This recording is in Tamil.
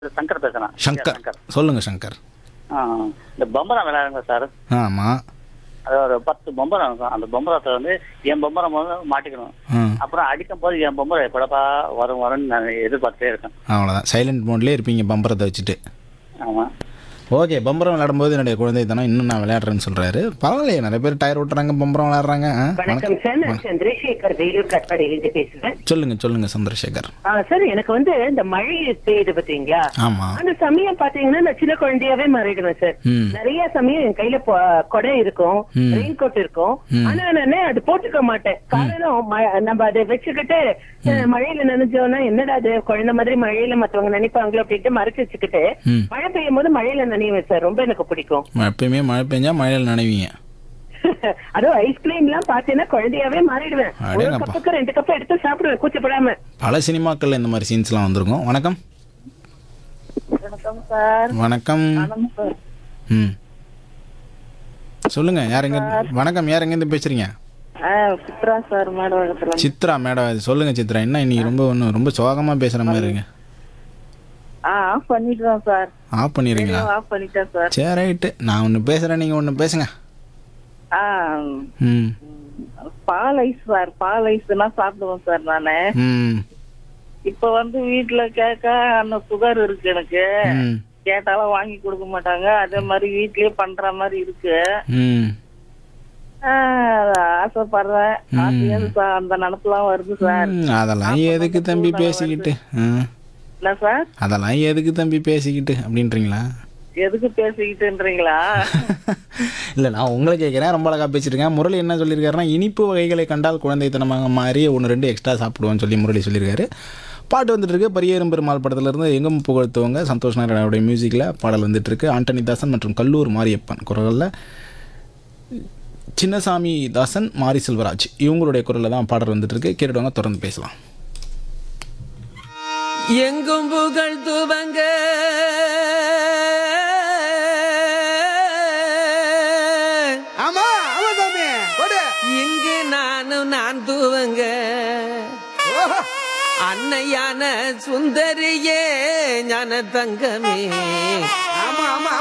சங்கர் பேசுறேன் சங்கர் சொல்லுங்க சங்கர் ஆ, இந்த பம்பரம் விளையாடுங்க சார் ஆமாம் அது ஒரு பத்து பம்பரம் இருக்கும் அந்த பம்பரத்தை வந்து என் பம்பரம் வந்து மாட்டிக்கணும் ம் அப்புறம் அடிக்கும் போது என் பம்பரம் எப்படப்பா வரும் வரும்னு நான் எதிர்பார்த்துட்டே இருக்கேன் அவ்வளோதான் சைலண்ட் மோட்லேயே இருப்பீங்க பம்பரத்தை வச்சுட்டு ஆமா ஓகே பம்பரம் விளையாடும்போது என்னுடைய குழந்தை தானே இன்னும் நான் விளையாடுறேன்னு சொல்கிறாரு பரவாயில்லையே நிறைய பேர் டயர் ஓட்டுறாங்க பம்பரம் விளையாடுறாங்க ஆ, வணக்கம் சார் நான் சந்திரசேகர் வேலூர் கட்பாடியிலிருந்து பேசுறேன் சொல்லுங்க சொல்லுங்க சந்திரசேகர் ஆ, சார் எனக்கு வந்து இந்த மழை பெய்யுது பாத்தீங்களா ஆமாம் அந்த சமயம் பாத்தீங்கன்னா நான் சின்ன குழந்தையாவே மாறிடுவேன் சார் ம் நிறைய சமயம் என் கையில பொ- கொடை இருக்கும் ம். ரெயின் கோட் இருக்கும் ம். ஆனா நானு அது போட்டுக்க மாட்டேன் காரணம் ம- நம்ம அதை வச்சுக்கிட்டு அஹ், மழையில நனைஞ்சோம்னா என்னடா அது குழந்தை மாதிரி மழையில மத்தவங்க நினைப்பாங்களோ அப்படின்ட்டு மறைச்சு வச்சுக்கிட்டு ம் மழை பெய்யும் போது மழையில நனைவேன் சார் ரொம்ப எனக்கு பிடிக்கும் எப்பயுமே மழை பெஞ்சா மழையில் நனைவீங்க அதுவும் ஐஸ்கிரீம் எல்லாம் பாத்தீங்கன்னா குழந்தையாவே மாறிடுவேன் ஒரு அடேங்கப்பா. கப்புக்கு ரெண்டு கப் எடுத்து சாப்பிடுவேன் கூச்சப்படாம பல சினிமாக்கள்ல இந்த மாதிரி சீன்ஸ்லாம் வந்திருக்கும் வணக்கம் வணக்கம் சார் வணக்கம் சார் ம் சொல்லுங்க யார் எங்க வணக்கம் யார் எங்கேருந்து பேசுறீங்க சித்ரா சார் மேடவகத்துல சித்ரா மேடம் சொல்லுங்க சித்ரா என்ன இன்னைக்கு ரொம்ப ஒன்றும் ரொம்ப சோகமா பேசுற மாதிரி இருக்கு ஆ ஆஃப் பண்ணிட்டோம் சார் ஆஃப் பண்ணிடுறீங்களா ஆஃப் பண்ணிட்டேன் சார் சரி ரைட்டு நான் ஒன்று பேசுகிறேன் நீங்கள் ஒன்று பேசுங்க ஆ ம் பால் ஐஸ் சார் பால் ஐஸ்லாம் சாப்பிடுவேன் சார் நானு ம் இப்ப வந்து வீட்டுல கேட்க அந்த சுகர் இருக்கு எனக்கு ம் கேட்டாலும் வாங்கி கொடுக்க மாட்டாங்க அதே மாதிரி வீட்லயே பண்ற மாதிரி இருக்கு ம் ஆஹ் ஆசைப்படுறேன் ஆசையா சா- அந்த நினப்புலாம் வருது சார் ம், அதெல்லாம் எதுக்கு தம்பி பேசிக்கிட்டு ஆ என்ன சார் அதெல்லாம் எதுக்கு தம்பி பேசிக்கிட்டு அப்படின்றீங்களா எதுக்கு பேசிக்கிட்டுன்றீங்களா இல்லை நான் உங்களை கேட்குறேன் ரொம்ப அழகாக பேசியிருக்கேன் முரளி என்ன சொல்லியிருக்காருன்னா இனிப்பு வகைகளை கண்டால் குழந்தைத்தனமாக மாறி ஒன்று ரெண்டு எக்ஸ்ட்ரா சாப்பிடுவோன்னு சொல்லி முரளி சொல்லியிருக்காரு பாட்டு வந்துட்டு இருக்கு பரியேறும் பெருமாள் படத்துலேருந்து எங்கும் புகழ்த்துவங்க சந்தோஷ் நாராயணோடைய மியூசிக்கில் பாடல் வந்துட்டு இருக்கு ஆண்டனி தாசன் மற்றும் கல்லூர் மாரியப்பன் குரலில் சின்னசாமி தாசன் மாரி செல்வராஜ் இவங்களுடைய குரலில் தான் பாடல் வந்துட்டு இருக்கு கேட்டுடுவாங்க தொடர்ந்து பேசலாம் எங்கும் புகழ் துவங்க ஆமா ஆமா சாமி கொடு இங்கு நானும் நான் துவங்க அன்னையான சுந்தரியே ஞான தங்கமே ஆமா ஆமா